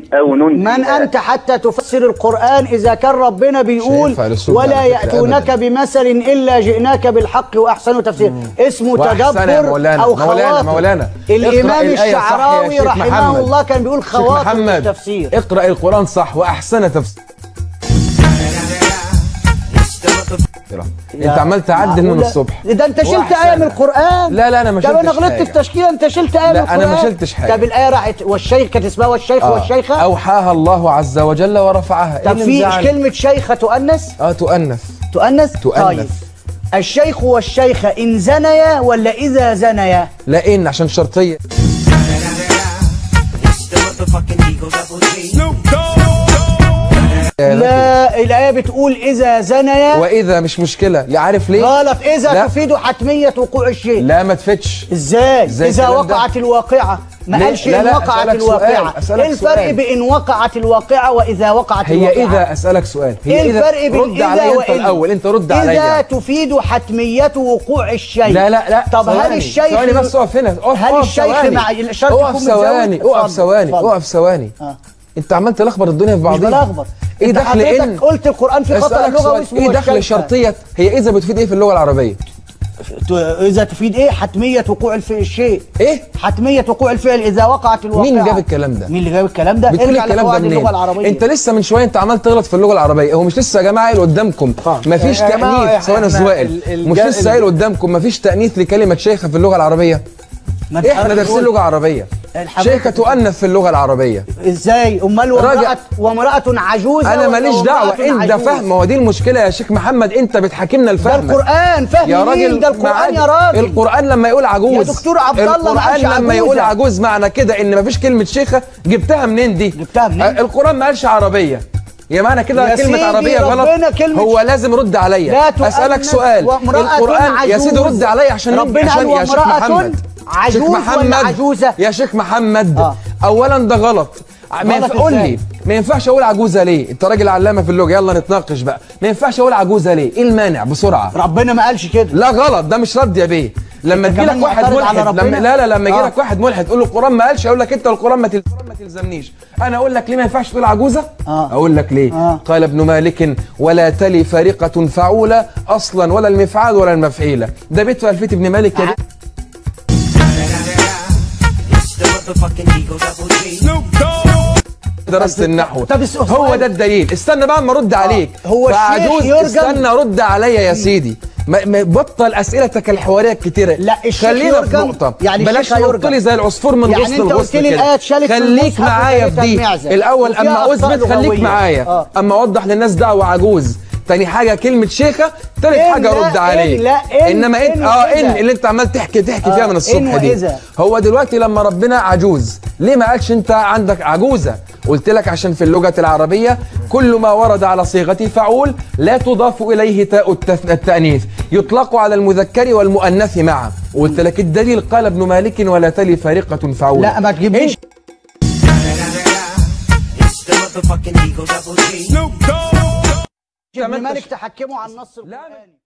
أو ننسها من أنت حتى تفسر القرآن إذا كان ربنا بيقول شايف على الصوت ولا على فكرة يأتونك أبداً. بمثل إلا جئناك بالحق وأحسن تفسير اسمه وأحسن يا تدبر مولانا، أو مولانا، خواطر مولانا. اقرأ الإمام الآية صح يا الشعراوي شيخ رحمه محمد. الله كان بيقول شيخ خواطر محمد التفسير اقرأ القرآن صح وأحسن تفسير انت عمال تعدل من معقولة؟ الصبح ده انت شلت وأحسن. آية من القرآن لا لا انا ما طب انا شلتش غلطت حاجة. في تشكيله انت شلت آية لا، من أنا القرآن ما شلتش حاجة. طب الآية راحت والشيخ كانت اسمها والشيخ آه. والشيخة أوحاها الله عز وجل ورفعها إيه طب اللي في مزعل؟ كلمة شيخة تؤنث اه تؤنث تؤنث تؤنث. طيب الشيخ والشيخة إن زنيا ولا إذا زنيا لا إن عشان شرطية لا الآية بتقول إذا زنيا وإذا مش مشكلة يا عارف ليه غلط إذا لا. تفيد حتمية وقوع الشيء لا ما تفتش ازاي إزاي اذا الكلام ده؟ وقعت الواقعه ما ليه؟ قالش لا، ان لا، وقعت أسألك سؤال، الواقعه أسألك ايه الفرق سؤال. بين وقعت الواقعه واذا وقعت هي الواقعه إذا أسألك سؤال هي ايه إذا الفرق بين رد اذا عليا أنت وإن؟ الأول أنت رد اذا عليا تفيد حتميه وقوع الشيء لا لا لا طب هل ثواني، الشيخ ثواني بس اقف هنا اقف هل اقف الشيخ ثواني. مع الشرط اقف يكون متزوج؟ ثواني اتفضل، اقف ثواني اتفضل. اقف ثواني آه. انت عمال تلخبط الدنيا في مش بعضيها بلخبط ايه انت دخل حضرتك ان قلت القران في خطا اسالك اللغه سؤال واسمه ايه دخل الشيخة. شرطيه هي اذا بتفيد ايه في اللغه العربيه ت- اذا تفيد ايه حتميه وقوع الف- الشيء ايه حتميه وقوع الفعل اذا وقعت الواقعه مين جاب الكلام ده مين اللي جاب الكلام ده بتقول ارجع الكلام ده لقواعد منين اللغه العربيه انت لسه من شويه انت عمال تغلط في اللغه العربيه هو مش لسه يا جماعه قايل قدامكم مفيش يا جماعة تانيث إحنا- ثواني يا إحنا سؤال ال- ال- مش جا- لسه قايل قدامكم مفيش تانيث لكلمه شيخه في اللغه العربيه ما انت احنا حضرتك دارسين بتقول- لغه عربيه الحضرتك شيخه تؤنث في اللغه العربيه ازاي امال راجع. وامراه وامراه عجوزه انا ولا ماليش وامرأة دعوه انت عجوز؟ فاهم هو دي المشكله يا شيخ محمد انت بتحاكمنا ده الفهم القران فهم يا مين؟ راجل ده القران معادي. يا راجل القران لما يقول عجوز يا دكتور عبد الله ما القران قالش لما يقول عجوزة. عجوز معنى كده ان مفيش كلمه شيخه جبتها منين دي جبتها منين؟ آه، القران ما قالش عربيه يا معنى كده يا كلمة سيدي عربية ربنا غلط كلمة هو لازم رد عليا لا تؤنث أسألك سؤال وامرأة القرآن يا سيدي عجوز. رد عليا عشان ربنا عشان قال يا شيخ وامرأة محمد عجوز شيخ ولا محمد عجوزة؟ يا شيخ محمد آه. أولا ده غلط ما غلط ينفع- قول إزاي؟ لي ما ينفعش اقول عجوزه ليه انت راجل علامه في اللغه يلا نتناقش بقى ما ينفعش اقول عجوزه ليه ايه المانع بسرعه ربنا ما قالش كده لا غلط ده مش رد يا بيه لما أنت تجي لك كمان واحد معترض على ملحد ربنا؟ لما لا لا لما يجي آه. لك واحد ملحد تقول له القران ما قالش اقول لك انت القران ما تل- القرآن ما تلزمنيش انا اقول لك ليه ما ينفعش تقول عجوزه آه. اقول لك ليه آه. قال ابن مالك ولا تلي فارقه فعوله اصلا ولا المفعال ولا المفعيله ده بيت في الفيه ابن مالك يا بيه. درست النحو طب السؤال- هو ده الدليل استنى بقى اما ارد عليك هو الشيخ فعجوز يرجم- استنى رد عليا يا سيدي ما ما- بطل اسئلتك الحواريه الكتيره لا، الشيخ خلينا في يرجم. نقطه يعني بلاش الشيخ تنط هيرجم. لي زي العصفور من يعني غصن أنت قلت الغصن لي كده الآية اتشالت في خليك المصحف معايا وكانت في دي المعزة. الاول وفيها اما أخطاء اثبت خليك لغوية. معايا آه. اما اوضح للناس دعوه عجوز تاني حاجه كلمه شيخه تالت إن حاجه لا، ارد عليك إن لا، إن- انما انت إن اه وإذا. ان اللي انت عمال تحكي تحكي فيها آه، من إن الصبح دي وإذا. هو دلوقتي لما ربنا عجوز ليه ما قالش انت عندك عجوزه قلت لك عشان في اللغه العربيه كل ما ورد على صيغه فعول لا تضاف اليه تاء التث- التانيث يطلق على المذكر والمؤنث معا قلت لك الدليل قال ابن مالك ولا تلي فارقه فعول لا ما تجيبليش ابن مالك تحكموا عن نص القرآن